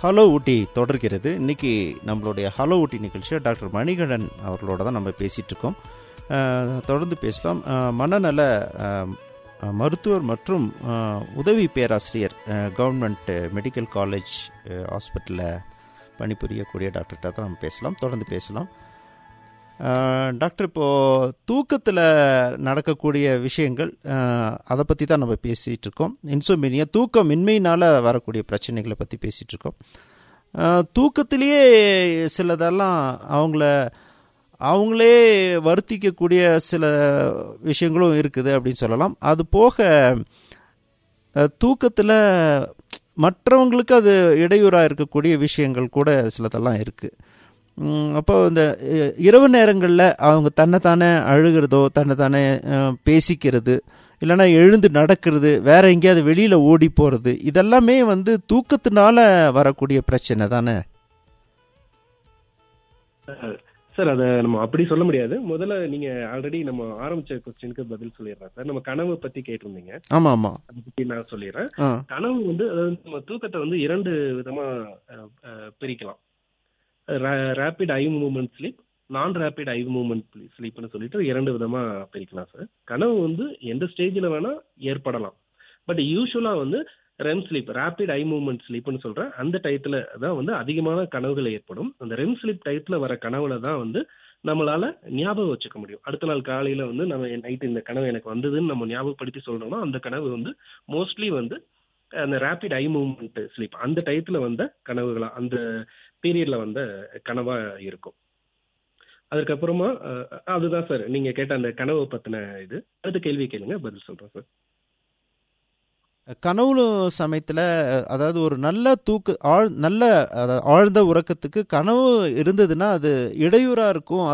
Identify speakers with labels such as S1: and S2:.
S1: hello ஊட்டி தொடர்கிறது இன்னைக்கு நம்மளுடைய ஹலோ ஊட்டி நிகழ்ச்சியை டாக்டர் மணிகண்டன் அவர்களோட தான் நம்ம பேசிகிட்டு இருக்கோம் அஹ், தொடர்ந்து பேசலாம் அஹ், மனநல அஹ், அஹ், மருத்துவர் மற்றும் அஹ், உதவி பேராசிரியர் கவர்மெண்ட் மெடிக்கல் காலேஜ் ஹாஸ்பிட்டலில் பணிபுரியக்கூடிய டாக்டர்கிட்ட தான் நம்ம பேசலாம் தொடர்ந்து பேசலாம் அஹ், டாக்டர் இப்போது தூக்கத்தில் நடக்கக்கூடிய விஷயங்கள் அஹ், அதை பற்றி தான் நம்ம பேசிகிட்டு இருக்கோம் இன்சோமினியா தூக்கமின்மையினால் வரக்கூடிய பிரச்சனைகளை பற்றி பேசிகிட்டு இருக்கோம் அஹ், தூக்கத்திலேயே சிலதெல்லாம் அவங்கள அவங்களே வருத்திக்கக்கூடிய சில விஷயங்களும் இருக்குது அப்படின்னு சொல்லலாம் அது போக தூக்கத்தில் மற்றவங்களுக்கு அது இடையூறாக இருக்கக்கூடிய விஷயங்கள் கூட சிலதெல்லாம் இருக்குது அப்போ இந்த அஹ், இரவு நேரங்களில் அவங்க தன்னைத்தானே அழுகிறதோ தன்னைத்தானே அஹ், பேசிக்கிறது இல்லைன்னா எழுந்து நடக்கிறது வேற எங்கேயாவது வெளியில் ஓடி போகிறது இதெல்லாமே வந்து தூக்கத்தினால வரக்கூடிய பிரச்சனை தானே
S2: சார் அதை நம்ம அப்படி சொல்ல முடியாது முதல்ல நீங்க ஆல்ரெடி நம்ம ஆரம்பிச்ச கொஸ்டினுக்கு பதில் சொல்லிடுறேன் சார் நம்ம கனவு பத்தி கேட்டிருந்தீங்க
S1: ஆமாம் ஆமாம்
S2: அதை பத்தி நான் சொல்லிடுறேன்
S1: ஆ
S2: கனவு வந்து அதாவது நம்ம தூக்கத்தை வந்து இரண்டு விதமா அஹ், அஹ், பிரிக்கலாம் rapid eye movement sleep non rapid eye movement ஸ்லீப்னு சொல்லிட்டு இரண்டு விதமா பிரிக்கலாம் சார் கனவு வந்து எந்த ஸ்டேஜில் வேணா ஏற்படலாம் பட் யூஸ்வலா வந்து REM sleep rapid eye movement ஸ்லீப்னு சொல்றேன் அந்த டயத்துல தான் வந்து அதிகமான கனவுகள் ஏற்படும் அந்த ரெம் ஸ்லீப் டயத்துல வர கனவுல தான் வந்து நம்மளால ஞாபகம் வச்சுக்க முடியும் அடுத்த நாள் காலையில வந்து நம்ம நைட் இந்த கனவு எனக்கு வந்ததுன்னு நம்ம ஞாபகப்படுத்தி சொல்றோம்னா அந்த கனவு வந்து மோஸ்ட்லி வந்து அந்த ரேபிட் ஐ மூவ்மெண்ட் ஸ்லீப் அந்த டயத்துல வந்த கனவுகளா அந்த பீரியட்ல வந்த கனவா இருக்கும் அதுக்கப்புறமா அஹ், அதுதான் சார் நீங்க கேட்ட அந்த கனவை பத்தின இது அடுத்த கேள்வி கேளுங்க பதில் சொல்றேன் சார்
S1: கனவுல சமயத்தில் அதாவது ஒரு நல்ல தூக்கு ஆழ் நல்ல அதாவது ஆழ்ந்த உறக்கத்துக்கு கனவு இருந்ததுன்னா அது இடையூறாக இருக்கும்